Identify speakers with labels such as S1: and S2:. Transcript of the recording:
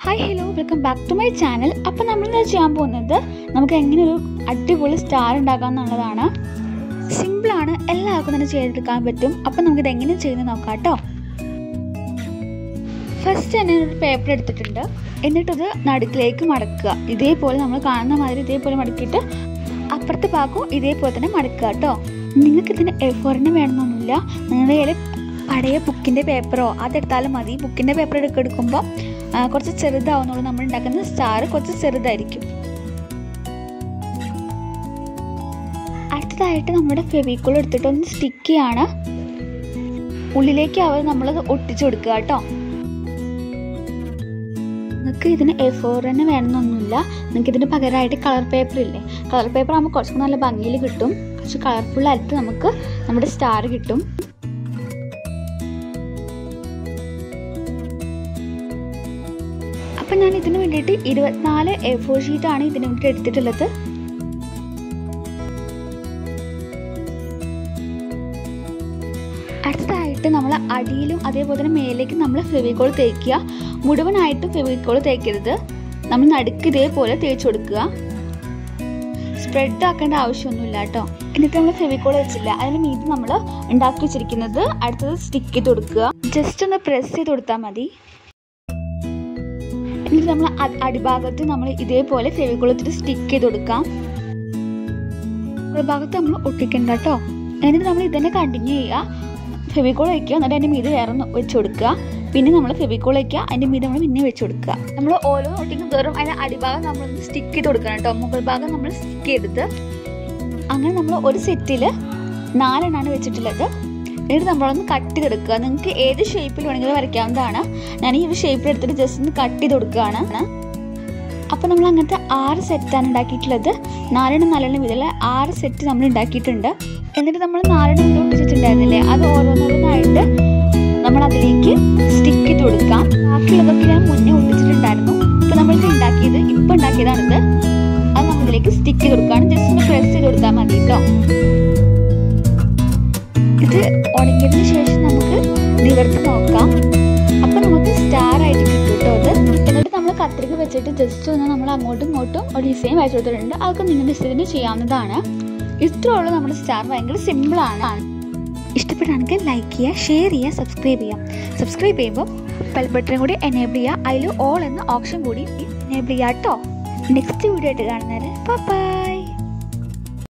S1: hi hello welcome back to my channel അപ്പോൾ നമ്മളിന്ന് ചെയ്യാൻ പോകുന്നത് നമുക്ക് എങ്ങനെ ഒരു അടിപൊളി സ്റ്റാർ ഉണ്ടാക്കാം എന്നുള്ളതാണ് സിമ്പിളാണ് എല്ലാവർക്കും തന്നെ ചെയ്തെടുക്കാൻ പറ്റും അപ്പോൾ നമുക്കിത് എങ്ങനെ ചെയ്യുന്നത് നോക്കാം കേട്ടോ ഫസ്റ്റ് തന്നെ ഒരു പേപ്പർ എടുത്തിട്ടുണ്ട് എന്നിട്ടത് നടുക്കിലേക്ക് മടക്കുക ഇതേപോലെ നമ്മൾ കാണുന്ന മാതിരി ഇതേപോലെ മടക്കിയിട്ട് അപ്പുറത്തെ ഭാഗവും ഇതേപോലെ തന്നെ മടക്കുക കേട്ടോ നിങ്ങൾക്ക് ഇതിന് എഫോറിന് വേണമെന്നൊന്നുമില്ല നിങ്ങളുടെ കയ്യിൽ പഴയ ബുക്കിൻ്റെ പേപ്പറോ അതെടുത്താലും മതി ബുക്കിൻ്റെ പേപ്പർ എടുക്ക എടുക്കുമ്പോൾ കുറച്ച് ചെറുതാവുന്നുള്ളൂ നമ്മൾ ഉണ്ടാക്കുന്ന സ്റ്റാർ കുറച്ച് ചെറുതായിരിക്കും അടുത്തതായിട്ട് നമ്മുടെ ഫെവിക്കോൾ എടുത്തിട്ട് ഒന്ന് സ്റ്റിക്ക് ചെയ്യാണ് ഉള്ളിലേക്ക് അവർ നമ്മളത് ഒട്ടിച്ചു കൊടുക്കുക കേട്ടോ നിങ്ങൾക്ക് ഇതിന് എ ഫോർ തന്നെ വേണമെന്നൊന്നുമില്ല നിങ്ങൾക്ക് ഇതിന് പകരമായിട്ട് കളർ പേപ്പർ ഇല്ലേ കളർ പേപ്പർ ആകുമ്പോൾ കുറച്ചും നല്ല ഭംഗിയിൽ കിട്ടും കുറച്ച് കളർഫുൾ ആയിട്ട് നമുക്ക് നമ്മുടെ സ്റ്റാർ കിട്ടും അപ്പം ഞാൻ ഇതിന് വേണ്ടിയിട്ട് ഇരുപത്തിനാല് എ ഫോർ ഷീറ്റാണ് ഇതിന് വേണ്ടിയിട്ട് എടുത്തിട്ടുള്ളത് അടുത്തതായിട്ട് നമ്മൾ അടിയിലും അതേപോലെ തന്നെ മേലേക്കും നമ്മൾ ഫെവിക്കോൾ തേക്കുക മുഴുവനായിട്ടും ഫെവിക്കോൾ തേക്കരുത് നമ്മൾ നടുക്ക് ഇതേപോലെ തേച്ച് കൊടുക്കുക സ്പ്രെഡ് ആക്കേണ്ട ആവശ്യമൊന്നുമില്ല കേട്ടോ എന്നിട്ട് നമ്മൾ ഫെവിക്കോൾ വെച്ചില്ല അതിന് മീത് നമ്മൾ ഉണ്ടാക്കി വെച്ചിരിക്കുന്നത് അടുത്തത് സ്റ്റിക്ക് ചെയ്ത് കൊടുക്കുക ജസ്റ്റ് ഒന്ന് പ്രസ് ചെയ്ത് കൊടുത്താൽ മതി എന്നിട്ട് നമ്മൾ അടിഭാഗത്ത് നമ്മൾ ഇതേപോലെ ഫെവിക്കോൾ വെച്ചിട്ട് സ്റ്റിക്ക് ചെയ്ത് കൊടുക്കാം ഭാഗത്ത് നമ്മൾ ഒട്ടിക്കണ്ട കേട്ടോ എന്നിട്ട് നമ്മൾ ഇതന്നെ കണ്ടിന്യൂ ചെയ്യുക ഫെവിക്കോൾ വയ്ക്കുക എന്നിട്ട് അതിൻ്റെ മീത് വേറെ ഒന്ന് വെച്ച് കൊടുക്കുക പിന്നെ നമ്മൾ ഫെവിക്കോൾ വയ്ക്കുക അതിൻ്റെ മീത് നമ്മൾ പിന്നെ വെച്ച് കൊടുക്കുക നമ്മൾ ഓരോ ഒട്ടിക്കും തോറും അതിൻ്റെ അടിഭാഗം നമ്മളൊന്ന് സ്റ്റിക്ക് ചെയ്ത് കൊടുക്കണം കേട്ടോ മുകൾ ഭാഗം നമ്മൾ സ്റ്റിക്ക് ചെയ്തിട്ട് അങ്ങനെ നമ്മൾ ഒരു സെറ്റിൽ നാലെണ്ണമാണ് വെച്ചിട്ടുള്ളത് എന്നിട്ട് നമ്മളൊന്ന് കട്ട് ചെയ്തെടുക്കുക നിങ്ങൾക്ക് ഏത് ഷേപ്പിൽ വേണമെങ്കിലും വരയ്ക്കാവുന്നതാണ് ഞാൻ ഈ ഒരു ഷേപ്പിൽ എടുത്തിട്ട് ജസ്റ്റ് ഒന്ന് കട്ട് ചെയ്ത് കൊടുക്കുകയാണ് അപ്പോൾ നമ്മൾ അങ്ങനത്തെ ആറ് സെറ്റാണ് ഉണ്ടാക്കിയിട്ടുള്ളത് നാലെണ്ണം നാലെണ്ണം ഇതിൽ ആറ് സെറ്റ് നമ്മൾ ഉണ്ടാക്കിയിട്ടുണ്ട് എന്നിട്ട് നമ്മൾ നാലെണ്ണം ഇത് ഒട്ടിച്ചിട്ടുണ്ടായിരുന്നില്ലേ അത് ഓരോന്നോരോന്നായിട്ട് നമ്മൾ അതിലേക്ക് സ്റ്റിക്ക് ചെയ്ത് കൊടുക്കാം ബാക്കിയുള്ളതൊക്കെ ഞാൻ മുന്നേ ഒട്ടിച്ചിട്ടുണ്ടായിരുന്നു ഇപ്പം നമ്മളിത് ഉണ്ടാക്കിയത് ഇപ്പം ഉണ്ടാക്കിയതാണിത് അത് നമ്മൾ ഇതിലേക്ക് സ്റ്റിക്ക് ചെയ്ത് കൊടുക്കുകയാണ് ജസ്റ്റ് ഒന്ന് പ്രസ് ചെയ്ത് കൊടുത്താൽ മതി കേട്ടോ ഇത് ഉണങ്ങിയതിന് ശേഷം നമുക്ക് നിവർത്ത് നോക്കാം അപ്പം നമുക്ക് സ്റ്റാർ ആയിട്ട് കിട്ടും കേട്ടോ അത് എന്നിട്ട് നമ്മൾ കത്രിക വെച്ചിട്ട് ജസ്റ്റ് ഒന്ന് നമ്മൾ അങ്ങോട്ടും ഇങ്ങോട്ടും ഒരു ഡിസൈൻ വരച്ചു കൊടുത്തിട്ടുണ്ട് അതൊക്കെ നിങ്ങളുടെ ഡിസൈന് ചെയ്യാവുന്നതാണ് ഇത്രേ ഉള്ളൂ നമ്മുടെ സ്റ്റാർ ഭയങ്കര സിമ്പിളാണ് ഇഷ്ടപ്പെട്ടാണെങ്കിൽ ലൈക്ക് ചെയ്യുക ഷെയർ ചെയ്യുക സബ്സ്ക്രൈബ് ചെയ്യുക സബ്സ്ക്രൈബ് ചെയ്യുമ്പോൾ ബെൽ ബട്ടൺ കൂടി എനേബിൾ ചെയ്യുക അതിൽ ഓൾ എന്ന ഓപ്ഷൻ കൂടി എനേബിൾ ചെയ്യുക കേട്ടോ നെക്സ്റ്റ് വീഡിയോ ആയിട്ട് കാണുന്നത് ബൈ